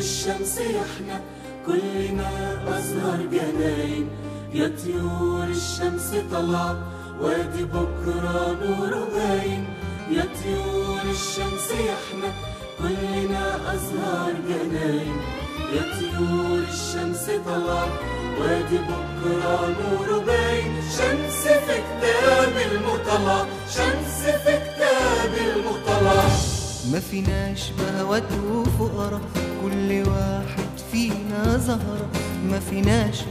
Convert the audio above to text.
الشمس احنا كلنا أزهر جناين يا طيور الشمس طلع وادي بكرة نور باين يا طيور الشمس احنا كلنا أزهر جناين يا طيور الشمس طلع وادي بكرة نور باين شمس في كتاب المطلع شمس في كتاب المطلع ما فيناش بهوات وفقرا كل واحد فينا زهرة ما فيناش